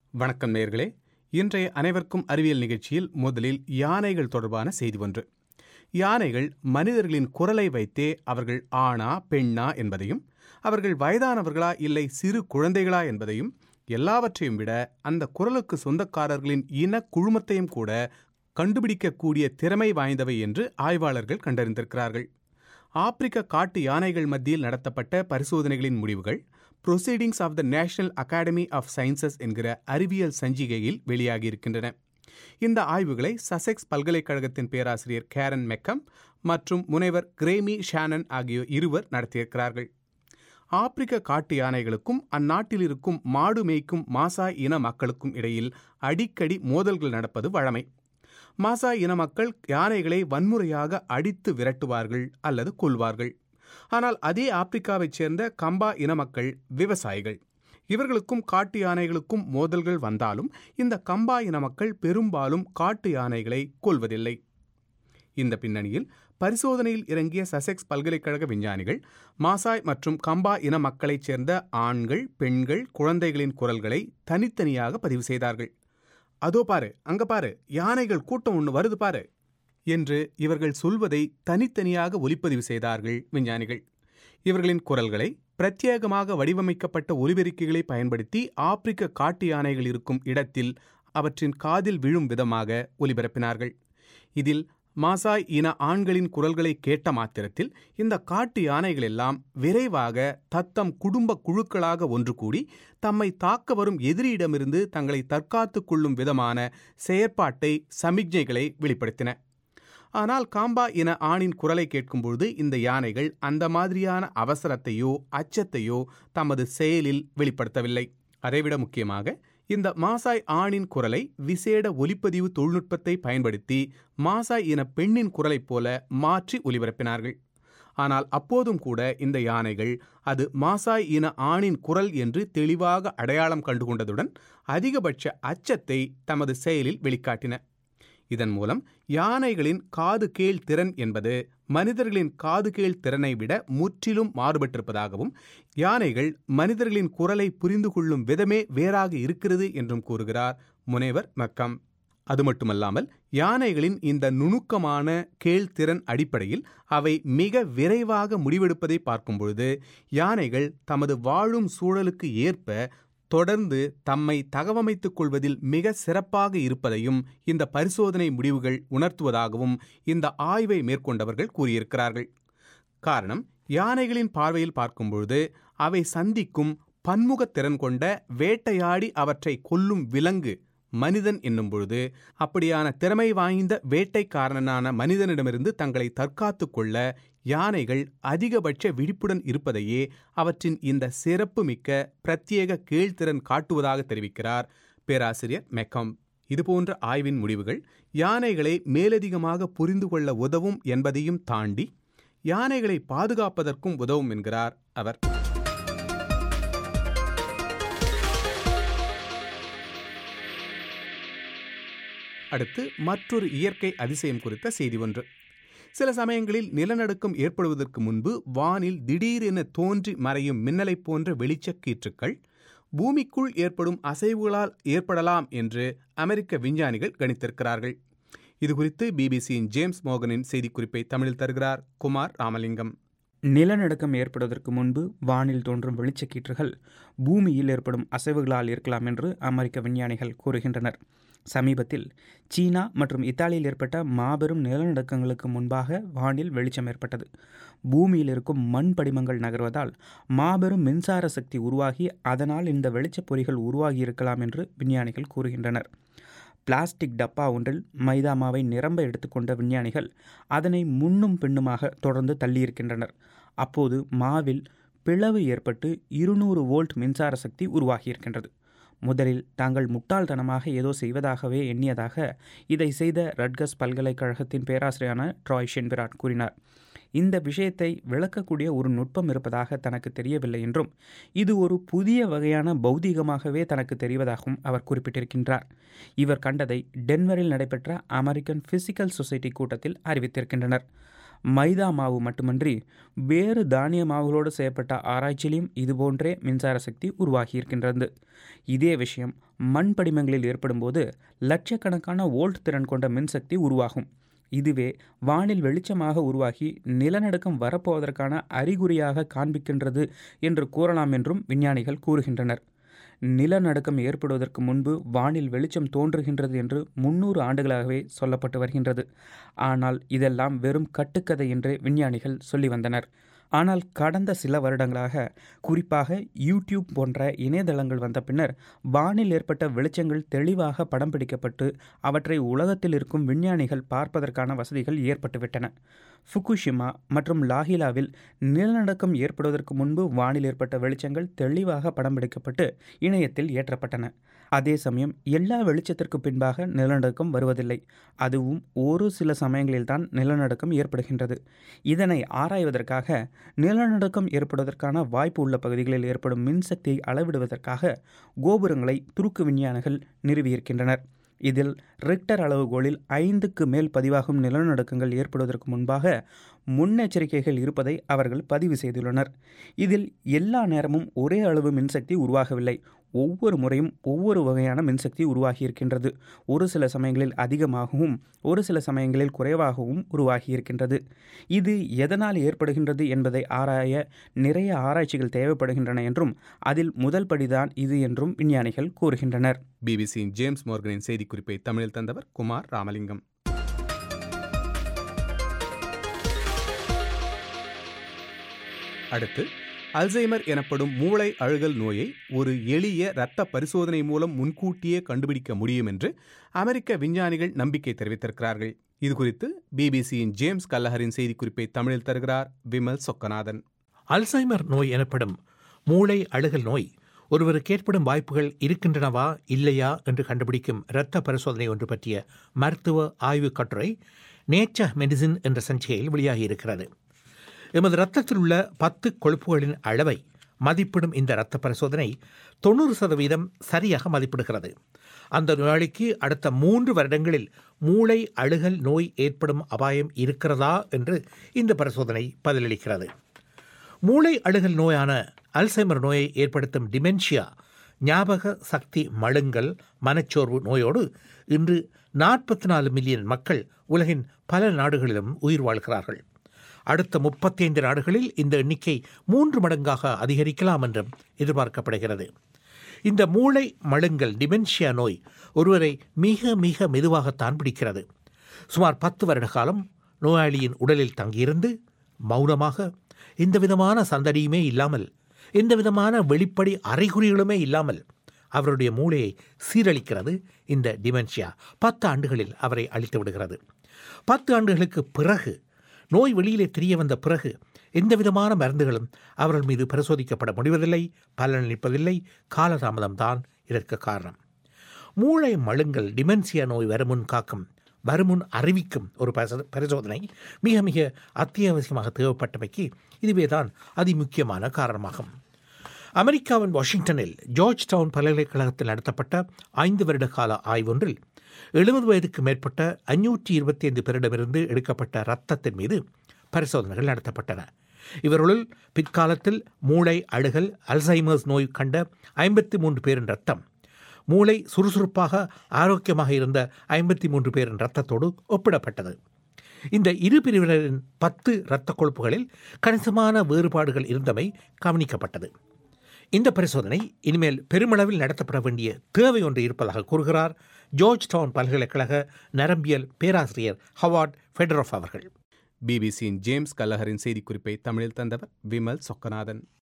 வணக்கம் நேர்களே இன்றைய அனைவருக்கும் அறிவியல் நிகழ்ச்சியில் முதலில் யானைகள் தொடர்பான செய்தி ஒன்று யானைகள் மனிதர்களின் குரலை வைத்தே அவர்கள் ஆணா பெண்ணா என்பதையும் அவர்கள் வயதானவர்களா இல்லை சிறு குழந்தைகளா என்பதையும் எல்லாவற்றையும் விட அந்த குரலுக்கு சொந்தக்காரர்களின் இன குழுமத்தையும் கூட கண்டுபிடிக்கக்கூடிய திறமை வாய்ந்தவை என்று ஆய்வாளர்கள் கண்டறிந்திருக்கிறார்கள் ஆப்பிரிக்க காட்டு யானைகள் மத்தியில் நடத்தப்பட்ட பரிசோதனைகளின் முடிவுகள் Proceedings of the National Academy of Sciences என்கிற அறிவியல் சஞ்சிகையில் வெளியாகியிருக்கின்றன இந்த ஆய்வுகளை சசெக்ஸ் பல்கலைக்கழகத்தின் பேராசிரியர் கேரன் மெக்கம் மற்றும் முனைவர் கிரேமி ஷானன் ஆகியோர் இருவர் நடத்தியிருக்கிறார்கள் ஆப்பிரிக்க காட்டு யானைகளுக்கும் அந்நாட்டில் இருக்கும் மாடு மேய்க்கும் மாசாய் இன மக்களுக்கும் இடையில் அடிக்கடி மோதல்கள் நடப்பது வழமை மாசாய் இன மக்கள் யானைகளை வன்முறையாக அடித்து விரட்டுவார்கள் அல்லது கொல்வார்கள் ஆனால் அதே ஆப்பிரிக்காவைச் சேர்ந்த கம்பா இன மக்கள் விவசாயிகள் இவர்களுக்கும் காட்டு யானைகளுக்கும் மோதல்கள் வந்தாலும் இந்த கம்பா இன மக்கள் பெரும்பாலும் காட்டு யானைகளை கொல்வதில்லை இந்த பின்னணியில் பரிசோதனையில் இறங்கிய சசெக்ஸ் பல்கலைக்கழக விஞ்ஞானிகள் மாசாய் மற்றும் கம்பா இன மக்களைச் சேர்ந்த ஆண்கள் பெண்கள் குழந்தைகளின் குரல்களை தனித்தனியாக பதிவு செய்தார்கள் அதோ பாரு அங்க பாரு யானைகள் கூட்டம் ஒன்று வருது பாரு என்று இவர்கள் சொல்வதை தனித்தனியாக ஒலிப்பதிவு செய்தார்கள் விஞ்ஞானிகள் இவர்களின் குரல்களை பிரத்யேகமாக வடிவமைக்கப்பட்ட ஒலிபெருக்கிகளை பயன்படுத்தி ஆப்பிரிக்க காட்டு யானைகள் இருக்கும் இடத்தில் அவற்றின் காதில் விழும் விதமாக ஒலிபரப்பினார்கள் இதில் மாசாய் இன ஆண்களின் குரல்களை கேட்ட மாத்திரத்தில் இந்த காட்டு யானைகள் எல்லாம் விரைவாக தத்தம் குடும்ப குழுக்களாக ஒன்று கூடி தம்மை தாக்க வரும் எதிரியிடமிருந்து தங்களை தற்காத்துக் கொள்ளும் விதமான செயற்பாட்டை சமிக்ஞைகளை வெளிப்படுத்தின ஆனால் காம்பா இன ஆணின் குரலை கேட்கும்பொழுது இந்த யானைகள் அந்த மாதிரியான அவசரத்தையோ அச்சத்தையோ தமது செயலில் வெளிப்படுத்தவில்லை அதைவிட முக்கியமாக இந்த மாசாய் ஆணின் குரலை விசேட ஒலிப்பதிவு தொழில்நுட்பத்தை பயன்படுத்தி மாசாய் இன பெண்ணின் குரலைப் போல மாற்றி ஒலிபரப்பினார்கள் ஆனால் அப்போதும் கூட இந்த யானைகள் அது மாசாய் இன ஆணின் குரல் என்று தெளிவாக அடையாளம் கண்டுகொண்டதுடன் அதிகபட்ச அச்சத்தை தமது செயலில் வெளிக்காட்டின இதன் மூலம் யானைகளின் காது கேள் திறன் என்பது மனிதர்களின் காது கேள் திறனை விட முற்றிலும் மாறுபட்டிருப்பதாகவும் யானைகள் மனிதர்களின் குரலை புரிந்து கொள்ளும் விதமே வேறாக இருக்கிறது என்றும் கூறுகிறார் முனைவர் மக்கம் அது மட்டுமல்லாமல் யானைகளின் இந்த நுணுக்கமான கேள்திறன் அடிப்படையில் அவை மிக விரைவாக முடிவெடுப்பதை பார்க்கும் பொழுது யானைகள் தமது வாழும் சூழலுக்கு ஏற்ப தொடர்ந்து தம்மை தகவமைத்துக் கொள்வதில் மிக சிறப்பாக இருப்பதையும் இந்த பரிசோதனை முடிவுகள் உணர்த்துவதாகவும் இந்த ஆய்வை மேற்கொண்டவர்கள் கூறியிருக்கிறார்கள் காரணம் யானைகளின் பார்வையில் பார்க்கும்பொழுது அவை சந்திக்கும் பன்முகத்திறன் கொண்ட வேட்டையாடி அவற்றை கொல்லும் விலங்கு மனிதன் என்னும் பொழுது அப்படியான திறமை வாய்ந்த வேட்டைக்காரனான மனிதனிடமிருந்து தங்களை தற்காத்துக் கொள்ள யானைகள் அதிகபட்ச விழிப்புடன் இருப்பதையே அவற்றின் இந்த சிறப்பு மிக்க பிரத்யேக கீழ்த்திறன் காட்டுவதாக தெரிவிக்கிறார் பேராசிரியர் மெக்கம் இதுபோன்ற ஆய்வின் முடிவுகள் யானைகளை மேலதிகமாக புரிந்து கொள்ள உதவும் என்பதையும் தாண்டி யானைகளை பாதுகாப்பதற்கும் உதவும் என்கிறார் அவர் அடுத்து மற்றொரு இயற்கை அதிசயம் குறித்த செய்தி ஒன்று சில சமயங்களில் நிலநடுக்கம் ஏற்படுவதற்கு முன்பு வானில் திடீரென தோன்றி மறையும் மின்னலைப் போன்ற வெளிச்சக்கீற்றுக்கள் பூமிக்குள் ஏற்படும் அசைவுகளால் ஏற்படலாம் என்று அமெரிக்க விஞ்ஞானிகள் கணித்திருக்கிறார்கள் இதுகுறித்து பிபிசியின் ஜேம்ஸ் மோகனின் செய்திக்குறிப்பை தமிழில் தருகிறார் குமார் ராமலிங்கம் நிலநடுக்கம் ஏற்படுவதற்கு முன்பு வானில் தோன்றும் வெளிச்சக்கீற்றுகள் பூமியில் ஏற்படும் அசைவுகளால் இருக்கலாம் என்று அமெரிக்க விஞ்ஞானிகள் கூறுகின்றனர் சமீபத்தில் சீனா மற்றும் இத்தாலியில் ஏற்பட்ட மாபெரும் நிலநடுக்கங்களுக்கு முன்பாக வானில் வெளிச்சம் ஏற்பட்டது பூமியில் இருக்கும் மண் படிமங்கள் நகர்வதால் மாபெரும் மின்சார சக்தி உருவாகி அதனால் இந்த வெளிச்சப் பொறிகள் உருவாகி இருக்கலாம் என்று விஞ்ஞானிகள் கூறுகின்றனர் பிளாஸ்டிக் டப்பா ஒன்றில் மைதா மாவை நிரம்ப எடுத்துக்கொண்ட விஞ்ஞானிகள் அதனை முன்னும் பின்னுமாக தொடர்ந்து தள்ளியிருக்கின்றனர் அப்போது மாவில் பிளவு ஏற்பட்டு இருநூறு வோல்ட் மின்சார சக்தி உருவாகியிருக்கின்றது முதலில் தாங்கள் முட்டாள்தனமாக ஏதோ செய்வதாகவே எண்ணியதாக இதை செய்த ரட்கஸ் பல்கலைக்கழகத்தின் பேராசிரியரான ட்ராய் ஷென்பிராட் கூறினார் இந்த விஷயத்தை விளக்கக்கூடிய ஒரு நுட்பம் இருப்பதாக தனக்கு தெரியவில்லை என்றும் இது ஒரு புதிய வகையான பௌதீகமாகவே தனக்கு தெரிவதாகவும் அவர் குறிப்பிட்டிருக்கின்றார் இவர் கண்டதை டென்வரில் நடைபெற்ற அமெரிக்கன் பிசிக்கல் சொசைட்டி கூட்டத்தில் அறிவித்திருக்கின்றனர் மைதா மாவு மட்டுமன்றி வேறு தானிய மாவுகளோடு செய்யப்பட்ட ஆராய்ச்சியிலும் இதுபோன்றே மின்சார சக்தி உருவாகியிருக்கின்றது இதே விஷயம் மண் படிமங்களில் ஏற்படும்போது லட்சக்கணக்கான வோல்ட் திறன் கொண்ட மின்சக்தி உருவாகும் இதுவே வானில் வெளிச்சமாக உருவாகி நிலநடுக்கம் வரப்போவதற்கான அறிகுறியாக காண்பிக்கின்றது என்று கூறலாம் என்றும் விஞ்ஞானிகள் கூறுகின்றனர் நிலநடுக்கம் ஏற்படுவதற்கு முன்பு வானில் வெளிச்சம் தோன்றுகின்றது என்று முன்னூறு ஆண்டுகளாகவே சொல்லப்பட்டு வருகின்றது ஆனால் இதெல்லாம் வெறும் கட்டுக்கதை என்று விஞ்ஞானிகள் சொல்லி வந்தனர் ஆனால் கடந்த சில வருடங்களாக குறிப்பாக யூடியூப் போன்ற இணையதளங்கள் வந்த பின்னர் வானில் ஏற்பட்ட வெளிச்சங்கள் தெளிவாக படம் பிடிக்கப்பட்டு அவற்றை உலகத்தில் இருக்கும் விஞ்ஞானிகள் பார்ப்பதற்கான வசதிகள் ஏற்பட்டுவிட்டன ஃபுகுஷிமா மற்றும் லாகிலாவில் நிலநடுக்கம் ஏற்படுவதற்கு முன்பு வானில் ஏற்பட்ட வெளிச்சங்கள் தெளிவாக படம் பிடிக்கப்பட்டு இணையத்தில் ஏற்றப்பட்டன அதே சமயம் எல்லா வெளிச்சத்திற்கு பின்பாக நிலநடுக்கம் வருவதில்லை அதுவும் ஒரு சில சமயங்களில்தான் நிலநடுக்கம் ஏற்படுகின்றது இதனை ஆராய்வதற்காக நிலநடுக்கம் ஏற்படுவதற்கான வாய்ப்பு உள்ள பகுதிகளில் ஏற்படும் மின்சக்தியை அளவிடுவதற்காக கோபுரங்களை துருக்கு விஞ்ஞானிகள் நிறுவியிருக்கின்றனர் இதில் ரிக்டர் அளவுகோலில் ஐந்துக்கு மேல் பதிவாகும் நிலநடுக்கங்கள் ஏற்படுவதற்கு முன்பாக முன்னெச்சரிக்கைகள் இருப்பதை அவர்கள் பதிவு செய்துள்ளனர் இதில் எல்லா நேரமும் ஒரே அளவு மின்சக்தி உருவாகவில்லை ஒவ்வொரு முறையும் ஒவ்வொரு வகையான மின்சக்தி உருவாகியிருக்கின்றது ஒரு சில சமயங்களில் அதிகமாகவும் ஒரு சில சமயங்களில் குறைவாகவும் உருவாகியிருக்கின்றது இது எதனால் ஏற்படுகின்றது என்பதை ஆராய நிறைய ஆராய்ச்சிகள் தேவைப்படுகின்றன என்றும் அதில் முதல் படிதான் இது என்றும் விஞ்ஞானிகள் கூறுகின்றனர் பிபிசியின் ஜேம்ஸ் மோர்கனின் செய்திக்குறிப்பை தமிழில் தந்தவர் குமார் ராமலிங்கம் அடுத்து அல்சைமர் எனப்படும் மூளை அழுகல் நோயை ஒரு எளிய இரத்த பரிசோதனை மூலம் முன்கூட்டியே கண்டுபிடிக்க முடியும் என்று அமெரிக்க விஞ்ஞானிகள் நம்பிக்கை தெரிவித்திருக்கிறார்கள் இது குறித்து பிபிசியின் ஜேம்ஸ் கல்லஹரின் செய்திக்குறிப்பை தமிழில் தருகிறார் விமல் சொக்கநாதன் அல்சைமர் நோய் எனப்படும் மூளை அழுகல் நோய் ஒருவருக்கு ஏற்படும் வாய்ப்புகள் இருக்கின்றனவா இல்லையா என்று கண்டுபிடிக்கும் இரத்த பரிசோதனை ஒன்று பற்றிய மருத்துவ ஆய்வுக் கட்டுரை நேச்சர் மெடிசின் என்ற சஞ்சிகையில் வெளியாகியிருக்கிறது எமது இரத்தத்தில் உள்ள பத்து கொழுப்புகளின் அளவை மதிப்பிடும் இந்த இரத்த பரிசோதனை தொண்ணூறு சதவீதம் சரியாக மதிப்பிடுகிறது அந்த நோயாளிக்கு அடுத்த மூன்று வருடங்களில் மூளை அழுகல் நோய் ஏற்படும் அபாயம் இருக்கிறதா என்று இந்த பரிசோதனை பதிலளிக்கிறது மூளை அழுகல் நோயான அல்சைமர் நோயை ஏற்படுத்தும் டிமென்ஷியா ஞாபக சக்தி மழுங்கல் மனச்சோர்வு நோயோடு இன்று நாற்பத்தி நாலு மில்லியன் மக்கள் உலகின் பல நாடுகளிலும் உயிர் வாழ்கிறார்கள் அடுத்த முப்பத்தைந்து நாடுகளில் இந்த எண்ணிக்கை மூன்று மடங்காக அதிகரிக்கலாம் என்றும் எதிர்பார்க்கப்படுகிறது இந்த மூளை மழுங்கல் டிமென்ஷியா நோய் ஒருவரை மிக மிக மெதுவாகத்தான் பிடிக்கிறது சுமார் பத்து வருட காலம் நோயாளியின் உடலில் தங்கியிருந்து மௌனமாக எந்த விதமான சந்தடியுமே இல்லாமல் எந்த விதமான வெளிப்படை அறிகுறிகளுமே இல்லாமல் அவருடைய மூளையை சீரழிக்கிறது இந்த டிமென்ஷியா பத்து ஆண்டுகளில் அவரை அழித்து விடுகிறது பத்து ஆண்டுகளுக்கு பிறகு நோய் வெளியிலே தெரிய வந்த பிறகு எந்த விதமான மருந்துகளும் அவர்கள் மீது பரிசோதிக்கப்பட முடிவதில்லை பலனளிப்பதில்லை காலதாமதம்தான் இதற்கு காரணம் மூளை மழுங்கல் டிமென்சியா நோய் வருமுன் காக்கும் வருமுன் அறிவிக்கும் ஒரு பரிசோ- பரிசோதனை மிக மிக அத்தியாவசியமாக தேவைப்பட்டமைக்கு இதுவே தான் அதிமுக்கியமான காரணமாகும் அமெரிக்காவின் வாஷிங்டனில் ஜார்ஜ் டவுன் பல்கலைக்கழகத்தில் நடத்தப்பட்ட ஐந்து வருட கால ஆய்வொன்றில் எழுபது வயதுக்கு மேற்பட்ட அஞ்சூற்றி இருபத்தி ஐந்து பேரிடமிருந்து எடுக்கப்பட்ட இரத்தத்தின் மீது பரிசோதனைகள் நடத்தப்பட்டன இவர்களுள் பிற்காலத்தில் மூளை அழுகல் அல்சைமர்ஸ் நோய் கண்ட ஐம்பத்தி மூன்று பேரின் ரத்தம் மூளை சுறுசுறுப்பாக ஆரோக்கியமாக இருந்த ஐம்பத்தி மூன்று பேரின் இரத்தத்தோடு ஒப்பிடப்பட்டது இந்த இரு பிரிவினரின் பத்து இரத்த கொழுப்புகளில் கணிசமான வேறுபாடுகள் இருந்தமை கவனிக்கப்பட்டது இந்த பரிசோதனை இனிமேல் பெருமளவில் நடத்தப்பட வேண்டிய தேவை ஒன்று இருப்பதாக கூறுகிறார் ஜார்ஜ் டவுன் பல்கலைக்கழக நரம்பியல் பேராசிரியர் ஹவார்ட் ஃபெடரோஃப் அவர்கள் பிபிசியின் ஜேம்ஸ் கல்லஹரின் செய்திக்குறிப்பை தமிழில் தந்தவர் விமல் சொக்கநாதன்